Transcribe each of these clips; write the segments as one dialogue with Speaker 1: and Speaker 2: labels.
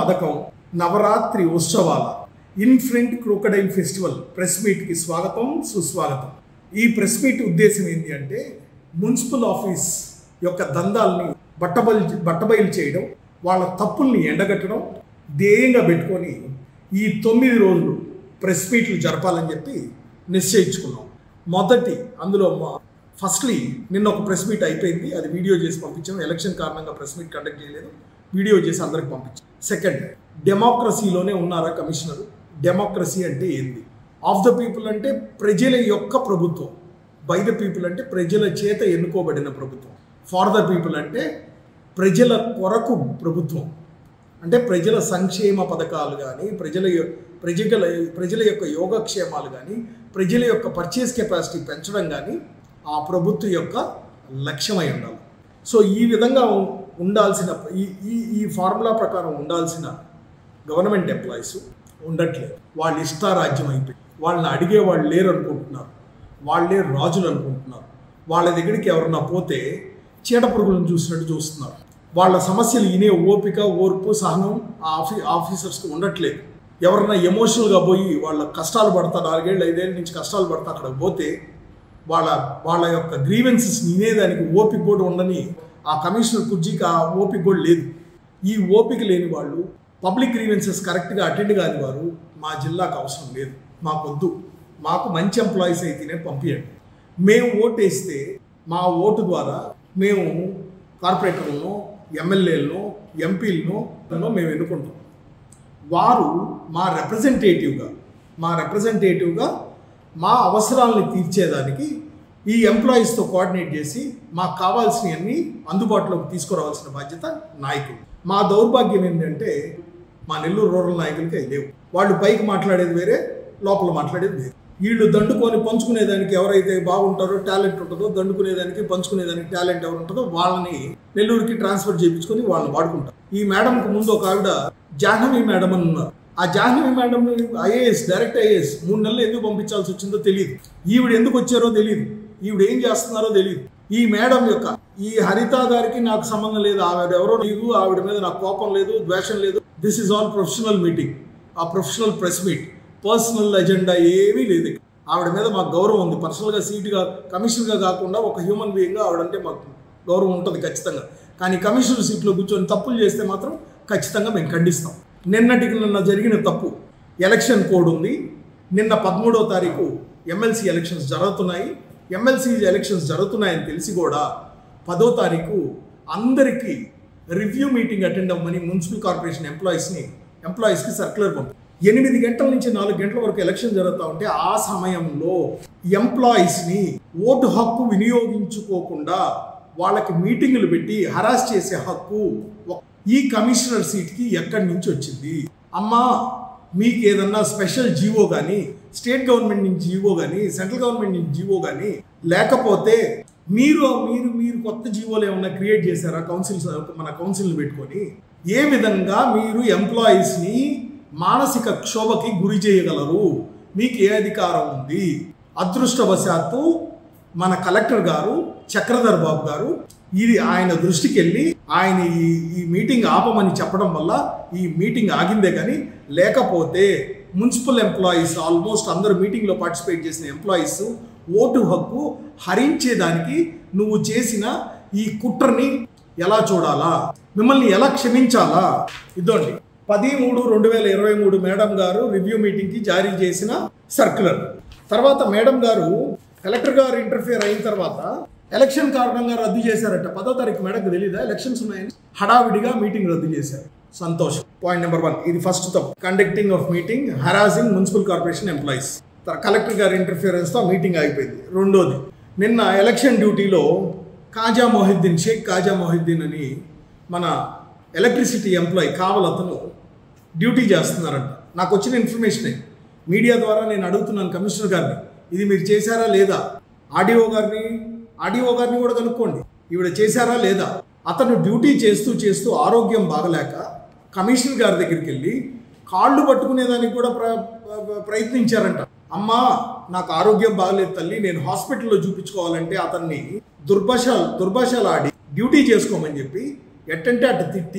Speaker 1: పథకం నవరాత్రి ఉత్సవాల in front crocodile festival press మీట్కి స్వాగతం సుస్వాగతం ఈ ప్రెస్ మీట్ ఉద్దేశం ఏంటి అంటే మున్సిపల్ ఆఫీస్ యొక్క దందాల్ని బట్టబయలు బట్టబయలు చేయడం వాళ్ళ తప్పుల్ని ఎండగట్టడం ధ్యేయంగా పెట్టుకొని ఈ తొమ్మిది రోజులు ప్రెస్ మీట్లు జరపాలని చెప్పి నిశ్చయించుకున్నాం మొదటి అందులో మా- ఫస్ట్లీ నిన్న ఒక ప్రెస్ మీట్ అయిపోయింది అది వీడియో చేసి పంపించాం ఎలక్షన్ కారణంగా ప్రెస్ మీట్ కండక్ట్ చేయలేదు వీడియో చేసి అందరికి పంపించాం సెకండ్ డెమోక్రసీలోనే ఉన్నారా కమిషనర్ డెమోక్రసీ అంటే ఏంది ఆఫ్ ద పీపుల్ అంటే ప్రజల యొక్క ప్రభుత్వం బై ద పీపుల్ అంటే ప్రజల చేత ఎన్నుకోబడిన ప్రభుత్వం ఫార్ ద పీపుల్ అంటే ప్రజల కొరకు ప్రభుత్వం అంటే ప్రజల సంక్షేమ పథకాలు కానీ ప్రజల యొ- ప్రజల ప్రజల యొక్క యోగక్షేమాలు కానీ ప్రజల యొక్క పర్చేస్ కెపాసిటీ పెంచడం కానీ ఆ ప్రభుత్వం యొక్క లక్ష్యమై ఉండాలి సో ఈ విధంగా ఉ- ఉండాల్సిన ఈ ఈ ఈ ఫార్ములా ప్రకారం ఉండాల్సిన గవర్నమెంట్ ఎంప్లాయీస్ ఉండట్లేదు వాళ్ళు ఇష్టారాజ్యం అయిపోయి వాళ్ళని అడిగే వాళ్ళు లేరు అనుకుంటున్నారు వాళ్ళే రాజులు అనుకుంటున్నారు వాళ్ళ దగ్గరికి ఎవరన్నా పోతే చీడ పురుగులను చూసినట్టు చూస్తున్నారు వాళ్ళ సమస్యలు వినే ఓపిక ఓర్పు సహనం ఆ ఆఫీ ఆఫీసర్స్కి ఉండట్లేదు ఎవరన్నా ఎమోషనల్గా పోయి వాళ్ళ కష్టాలు పడతా నాలుగేళ్ళు ఐదేళ్ళ నుంచి కష్టాలు పడతా అక్కడ పోతే వాళ్ళ వాళ్ళ యొక్క గ్రీవెన్సెస్ వినేదానికి ఓపిక కూడా ఉండని ఆ కమిషనర్ కుర్జీకి ఆ ఓపిక కూడా లేదు ఈ ఓపిక లేని వాళ్ళు పబ్లిక్ గ్రీవెన్సెస్ కరెక్ట్గా అటెండ్ కాని వారు మా జిల్లాకు అవసరం లేదు మాకొద్దు మాకు మంచి ఎంప్లాయీస్ అయితేనే పంపించండి మేము ఓటేస్తే మా ఓటు ద్వారా మేము కార్పొరేటర్లను ఎమ్మెల్యేలను ఎంపీలను మేము ఎన్నుకుంటాం వారు మా రిప్రజెంటేటివ్గా మా రిప్రజెంటేటివ్గా మా అవసరాలను తీర్చేదానికి ఈ ఎంప్లాయీస్తో కోఆర్డినేట్ చేసి మాకు కావాల్సినవన్నీ అందుబాటులోకి తీసుకురావాల్సిన బాధ్యత నాయకులు మా దౌర్భాగ్యం ఏంటంటే మా నెల్లూరు రూరల్ నాయకులకి అవి లేవు వాళ్ళు పైకి మాట్లాడేది వేరే లోపల మాట్లాడేది వేరే వీళ్ళు దండుకొని పంచుకునేదానికి ఎవరైతే బాగుంటారో టాలెంట్ ఉంటుందో దండుకునేదానికి పంచుకునేదానికి టాలెంట్ ఎవరు ఉంటుందో వాళ్ళని నెల్లూరుకి ట్రాన్స్ఫర్ చేయించుకొని వాళ్ళని వాడుకుంటారు ఈ మేడంకి ముందు ఒక ఆవిడ జాహ్నవి మేడం అని ఉన్నారు ఆ Jahnavi madam IAS direct IAS మూడు నెలలు ఎందుకు పంపించాల్సి వచ్చిందో తెలియదు ఈవిడ ఎందుకు వచ్చారో తెలియదు ఈవిడ ఏం చేస్తున్నారో తెలియదు ఈ మేడం యొక్క ఈ హరిత గారికి నాకు సంబంధం లేదు ఆవిడ ఎవరో నీకు ఆవిడ మీద నాకు కోపం లేదు ద్వేషం లేదు this is all professional meeting ఆ professional press meet personal agenda ఏమీ లేదు ఇక్కడ. ఆవిడ మీద మాకు గౌరవం ఉంది పర్సనల్గా సీటుగా కమిషనర్గా కాకుండా ఒక హ్యూమన్ బీయింగ్గా ఆవిడంటే మాకు గౌరవం ఉంటుంది ఖచ్చితంగా కానీ కమిషనర్ సీట్లో కూర్చొని తప్పులు చేస్తే మాత్రం ఖచ్చితంగా మేము ఖండిస్తాం నిన్నటికి నిన్న జరిగిన తప్పు ఎలక్షన్ కోడ్ ఉంది నిన్న పదమూడవ తారీఖు ఎమ్మెల్సీ ఎలక్షన్స్ జరుగుతున్నాయి ఎమ్మెల్సీ ఎలక్షన్స్ జరుగుతున్నాయని తెలిసి కూడా పదో తారీఖు అందరికీ రివ్యూ మీటింగ్ అటెండ్ అవ్వమని మున్సిపల్ కార్పొరేషన్ ఎంప్లాయీస్ని ఎంప్లాయీస్కి సర్క్యులర్ పంపి ఎనిమిది గంటల నుంచి నాలుగు గంటల వరకు ఎలక్షన్ జరుగుతూ ఉంటే ఆ సమయంలో ఎంప్లాయీస్ని ఓటు హక్కు వినియోగించుకోకుండా వాళ్ళకి మీటింగులు పెట్టి హరాస్ చేసే హక్కు ఒక- ఈ కమిషనర్ సీట్కి ఎక్కడి నుంచి వచ్చింది అమ్మా మీకు ఏదన్నా స్పెషల్ జీవో కానీ స్టేట్ గవర్నమెంట్ నుంచి జీవో కానీ సెంట్రల్ గవర్నమెంట్ నుంచి జీవో కానీ లేకపోతే మీరు మీరు మీరు కొత్త జీవోలు ఏమన్నా క్రియేట్ చేశారా కౌన్సిల్స్ మన కౌన్సిల్ని పెట్టుకొని ఏ విధంగా మీరు ఎంప్లాయీస్ని మానసిక క్షోభకి గురి చేయగలరు మీకు ఏ అధికారం ఉంది అదృష్టవశాత్తు మన కలెక్టర్ గారు చక్రధర్ బాబు గారు ఇది ఆయన దృష్టికి వెళ్ళి ఆయన ఈ ఈ మీటింగ్ ఆపమని చెప్పడం వల్ల ఈ మీటింగ్ ఆగిందే కానీ లేకపోతే మున్సిపల్ ఎంప్లాయీస్ ఆల్మోస్ట్ అందరు మీటింగ్లో పార్టిసిపేట్ చేసిన ఎంప్లాయీస్ ఓటు హక్కు హరించేదానికి నువ్వు చేసిన ఈ కుట్రని ఎలా చూడాలా మిమ్మల్ని ఎలా క్షమించాలా ఇదోండి పది మూడు రెండు వేల ఇరవై మూడు మేడం గారు రివ్యూ మీటింగ్కి జారీ చేసిన సర్క్యులర్ తర్వాత మేడం గారు కలెక్టర్ గారు ఇంటర్ఫియర్ అయిన తర్వాత ఎలక్షన్ కారణంగా రద్దు చేశారట పదో తారీఖు మేడంకి తెలీదా ఎలక్షన్స్ ఉన్నాయని హడావిడిగా మీటింగ్ రద్దు చేశారు సంతోషం పాయింట్ నెంబర్ వన్ ఇది ఫస్ట్ తప్పు conducting of meeting harassing municipal corporation employees collector గారి ఇంటర్ఫియరెన్స్తో మీటింగ్ అయిపోయింది రెండోది నిన్న ఎలక్షన్ డ్యూటీలో కాజా మొహిద్దీన్ షేక్ కాజా మొహిద్దీన్ అని మన ఎలక్ట్రిసిటీ ఎంప్లాయీ కావలతను డ్యూటీ చేస్తున్నారంట నాకు వచ్చిన ఇన్ఫర్మేషనే మీడియా ద్వారా నేను అడుగుతున్నాను కమిషనర్ గారిని ఇది మీరు చేశారా లేదా ఆడియో గారిని ఆడియో గారిని కూడా కనుక్కోండి ఈవిడ చేశారా లేదా అతను డ్యూటీ చేస్తూ చేస్తూ ఆరోగ్యం బాగలేక కమిషనర్ గారి దగ్గరికి వెళ్ళి కాళ్ళు పట్టుకునేదానికి కూడా ప్ర ప్ర- ప్రయత్నించారంట అమ్మా నాకు ఆరోగ్యం బాగలేదు తల్లి నేను హాస్పిటల్లో చూపించుకోవాలంటే అతన్ని దుర్భాష దుర్భాషలు ఆడి డ్యూటీ చేసుకోమని చెప్పి ఎట్టంటే అటు తిట్టి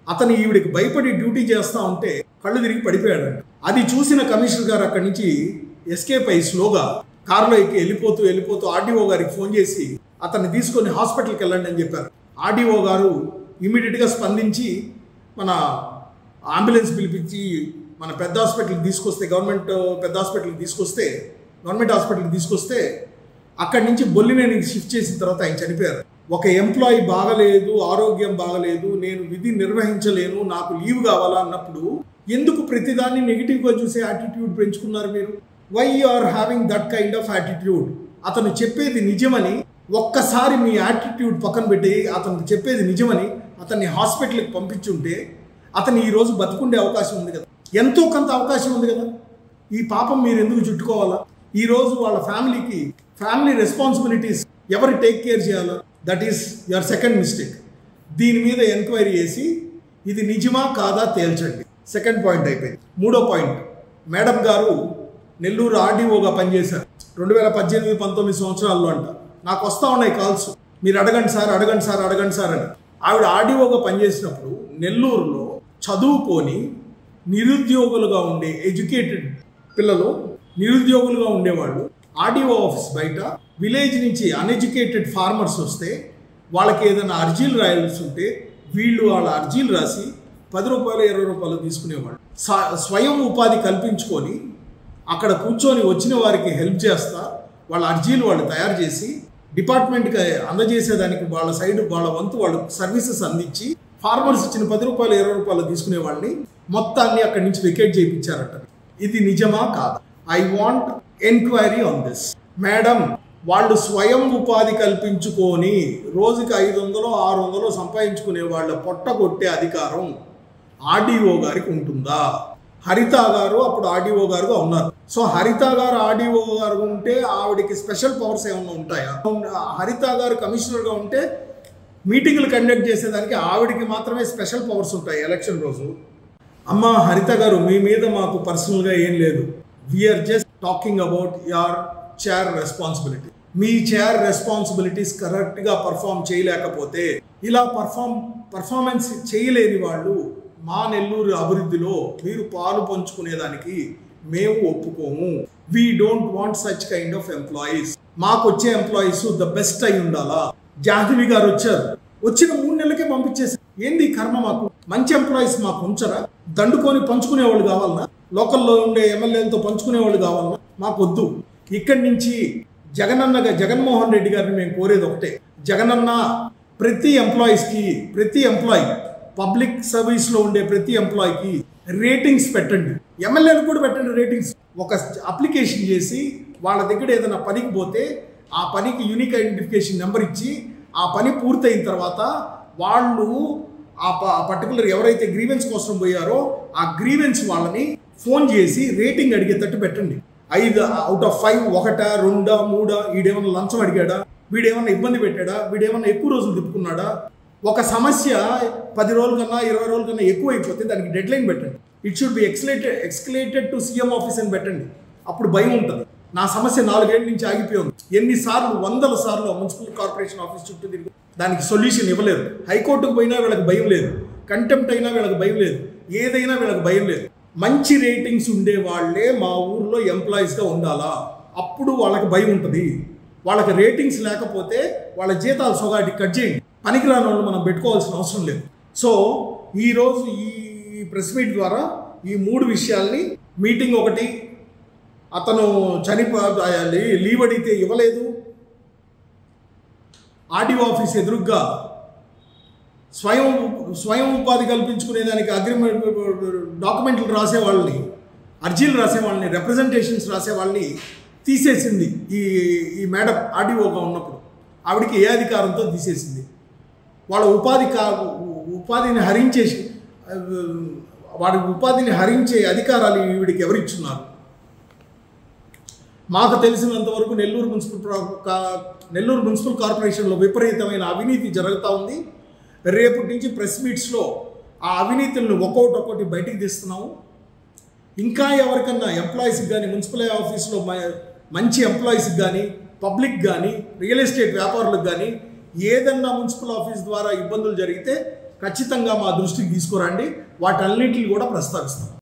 Speaker 1: అతను ఈవిడికి భయపడి డ్యూటీ చేస్తా ఉంటే కళ్ళు తిరిగి పడిపోయాడంట అది చూసిన కమిషనర్ గారు అక్కడి నుంచి ఎస్కేప్ అయ్యి స్లోగా కారులో ఎక్కి వెళ్ళిపోతూ వెళ్ళిపోతూ ఆర్డీఓ గారికి ఫోన్ చేసి అతన్ని తీసుకొని హాస్పిటల్కి వెళ్ళండి అని చెప్పారు ఆర్డీఓ గారు ఇమీడియట్గా స్పందించి మన అంబులెన్స్ పిలిపించి మన పెద్ద హాస్పిటల్కి తీసుకొస్తే గవర్నమెంట్ పెద్ద హాస్పిటల్కి తీసుకొస్తే గవర్నమెంట్ హాస్పిటల్కి తీసుకొస్తే అక్కడి నుంచి బొల్లినేనికి షిఫ్ట్ చేసిన తర్వాత ఆయన చనిపోయారు ఒక ఎంప్లాయీ బాగలేదు ఆరోగ్యం బాగలేదు నేను విధి నిర్వహించలేను నాకు లీవ్ కావాలా అన్నప్పుడు ఎందుకు ప్రతిదాన్ని నెగిటివ్గా చూసే యాటిట్యూడ్ పెంచుకున్నారు మీరు why are having that kind of attitude అతను చెప్పేది నిజమని ఒక్కసారి మీ యాటిట్యూడ్ పక్కన పెట్టి అతను చెప్పేది నిజమని అతన్ని హాస్పిటల్కి పంపించుంటే అతను ఈ రోజు బతుకుండే అవకాశం ఉంది కదా ఎంతో కొంత అవకాశం ఉంది కదా ఈ పాపం మీరు ఎందుకు చుట్టుకోవాలా ఈ రోజు వాళ్ళ ఫ్యామిలీకి ఫ్యామిలీ రెస్పాన్సిబిలిటీస్ ఎవరు టేక్ కేర్ చేయాలా that is your second mistake దీని మీద ఎంక్వైరీ చేసి ఇది నిజమా కాదా తేల్చండి సెకండ్ పాయింట్ అయిపోయింది మూడో పాయింట్ మేడం గారు నెల్లూరు ఆర్డీఓగా పనిచేశారు రెండు వేల పద్దెనిమిది పంతొమ్మిది సంవత్సరాల్లో అంట నాకు వస్తూ ఉన్నాయి కాల్స్ మీరు అడగండి సార్ అడగండి సార్ అడగండి సార్ అని ఆవిడ ఆర్డీఓగా పనిచేసినప్పుడు నెల్లూరులో చదువుకొని నిరుద్యోగులుగా ఉండే ఎడ్యుకేటెడ్ పిల్లలు నిరుద్యోగులుగా ఉండేవాళ్ళు ఆర్డీఓ ఆఫీస్ బయట విలేజ్ నుంచి అన్ఎడ్యుకేటెడ్ ఫార్మర్స్ వస్తే వాళ్ళకి ఏదైనా అర్జీలు రాయాల్సి ఉంటే వీళ్ళు వాళ్ళ అర్జీలు రాసి పది రూపాయలు ఇరవై రూపాయలు తీసుకునేవాళ్ళు స- స్వయం ఉపాధి కల్పించుకొని అక్కడ కూర్చొని వచ్చిన వారికి హెల్ప్ చేస్తా వాళ్ళ అర్జీలు వాళ్ళు తయారు చేసి డిపార్ట్మెంట్కి అందజేసేదానికి వాళ్ళ సైడ్ వాళ్ళ వంతు వాళ్ళు సర్వీసెస్ అందించి ఫార్మర్స్ ఇచ్చిన పది రూపాయలు ఇరవై రూపాయలు తీసుకునే వాళ్ళని మొత్తాన్ని అక్కడి నుంచి వికెట్ చేయించారట ఇది నిజమా కాదా I want enquiry on this madam వాళ్ళు స్వయం ఉపాధి కల్పించుకొని రోజుకి ఐదు వందలు ఆరు వందలు సంపాదించుకునే వాళ్ళ పొట్ట కొట్టే అధికారం ఆర్డీఓ గారికి ఉంటుందా హరిత గారు అప్పుడు ఆర్డీఓ గారుగా ఉన్నారు సో హరిత గారు ఆర్డీఓ గారు ఉంటే ఆవిడకి స్పెషల్ పవర్స్ ఏమైనా ఉంటాయా హరిత గారు కమిషనర్గా ఉంటే మీటింగ్లు కండక్ట్ చేసేదానికి ఆవిడకి మాత్రమే స్పెషల్ పవర్స్ ఉంటాయి ఎలక్షన్ రోజు అమ్మ హరిత గారు మీ మీద మాకు పర్సనల్గా ఏం లేదు we're just talking about your chair responsibility మీ చైర్ రెస్పాన్సిబిలిటీస్ కరెక్ట్గా పర్ఫామ్ చేయలేకపోతే ఇలా పర్ఫామ్ పర్ఫార్మెన్స్ చేయలేని వాళ్ళు మా నెల్లూరు అభివృద్ధిలో మీరు పాలు పంచుకునేదానికి మేము ఒప్పుకోము we don't want such kind of employees మాకు వచ్చే ఎంప్లాయీస్ ద బెస్ట్ అయి ఉండాలా జాహ్నవి గారు వచ్చారు వచ్చిన మూడు నెలలకే పంపించేసారు ఏంది ఈ కర్మ మాకు మంచి ఎంప్లాయీస్ మాకు ఉంచరా దండుకొని పంచుకునే వాళ్ళు కావాలన్నా లోకల్లో ఉండే ఎమ్మెల్యేలతో పంచుకునే వాళ్ళు కావాలన్నా మాకు వద్దు ఇక్కడి నుంచి జగనన్నగా జగన్మోహన్ రెడ్డి గారిని మేము కోరేది ఒకటే జగనన్న ప్రతి ఎంప్లాయీస్కి ప్రతి ఎంప్లాయీ పబ్లిక్ సర్వీస్లో ఉండే ప్రతి ఎంప్లాయీకి రేటింగ్స్ పెట్టండి ఎమ్మెల్యేలు కూడా పెట్టండి రేటింగ్స్ ఒక అప్లికేషన్ చేసి వాళ్ళ దగ్గర ఏదైనా పనికి పోతే ఆ పనికి యూనిక్ ఐడెంటిఫికేషన్ నెంబర్ ఇచ్చి ఆ పని పూర్తయిన తర్వాత వాళ్ళు ఆ పర్టికులర్ ఎవరైతే గ్రీవెన్స్ కోసం పోయారో ఆ గ్రీవెన్స్ వాళ్ళని ఫోన్ చేసి రేటింగ్ అడిగేటట్టు పెట్టండి ఐదు అవుట్ ఆఫ్ ఫైవ్ ఒకటా రెండా మూడా వీడేమన్నా లంచం అడిగాడా వీడేమన్నా ఇబ్బంది పెట్టాడా వీడేమన్నా ఎక్కువ రోజులు తిప్పుకున్నాడా ఒక సమస్య పది రోజుల కన్నా ఇరవై రోజుల కన్నా ఎక్కువ అయిపోతే దానికి డెడ్ లైన్ పెట్టండి it should be escalated escalated to CM office అని పెట్టండి అప్పుడు భయం ఉంటుంది నా సమస్య నాలుగేళ్ల నుంచి ఆగిపోయింది ఎన్నిసార్లు వందల సార్లు మున్సిపల్ కార్పొరేషన్ ఆఫీస్ చుట్టూ తిరిగి దానికి సొల్యూషన్ ఇవ్వలేదు హైకోర్టుకు పోయినా వీళ్ళకి భయం లేదు కంటెంప్ట్ అయినా వీళ్ళకి భయం లేదు ఏదైనా వీళ్ళకి భయం లేదు మంచి రేటింగ్స్ ఉండే వాళ్ళే మా ఊర్లో ఎంప్లాయీస్గా ఉండాలా అప్పుడు వాళ్ళకి భయం ఉంటుంది వాళ్ళకి రేటింగ్స్ లేకపోతే వాళ్ళ జీతాలు సొగాటి కట్ చేయండి పనికిరాని వాళ్ళు మనం పెట్టుకోవాల్సిన అవసరం లేదు సో ఈరోజు ఈ ప్రెస్ మీట్ ద్వారా ఈ మూడు విషయాల్ని మీటింగ్ ఒకటి అతను చనిపో లీవ్ అడిగితే ఇవ్వలేదు ఆర్డీఓ ఆఫీస్ ఎదురుగ్గా స్వయం స్వయం ఉపాధి కల్పించుకునేదానికి అగ్రిమెంట్ డాక్యుమెంట్లు రాసే వాళ్ళని అర్జీలు రాసే వాళ్ళని రిప్రజెంటేషన్స్ రాసే వాళ్ళని తీసేసింది ఈ ఈ మేడం ఆర్డీఓగా ఉన్నప్పుడు ఆవిడకి ఏ అధికారంతో తీసేసింది వాళ్ళ ఉపాధి కా ఉపాధిని హరించేసి వాడి ఉపాధిని హరించే అధికారాలు ఈవిడికి ఎవరు ఇచ్చున్నారు మాకు తెలిసినంత వరకు నెల్లూరు మున్సిపల్ ప్రా- కా- నెల్లూరు మున్సిపల్ కార్పొరేషన్లో విపరీతమైన అవినీతి జరుగుతూ ఉంది రేపటి నుంచి ప్రెస్ మీట్స్లో ఆ అవినీతులను ఒక్కొక్కటి ఒక్కొక్కటి బయటికి తీస్తున్నాము ఇంకా ఎవరికన్నా ఎంప్లాయీస్కి కానీ మున్సిపల్ ఆఫీస్లో మ- మంచి ఎంప్లాయీస్కి కానీ పబ్లిక్ కానీ రియల్ ఎస్టేట్ వ్యాపారులకు కానీ ఏదన్నా మున్సిపల్ ఆఫీస్ ద్వారా ఇబ్బందులు జరిగితే ఖచ్చితంగా మా దృష్టికి తీసుకురండి వాటన్నిటిని కూడా ప్రస్తావిస్తాం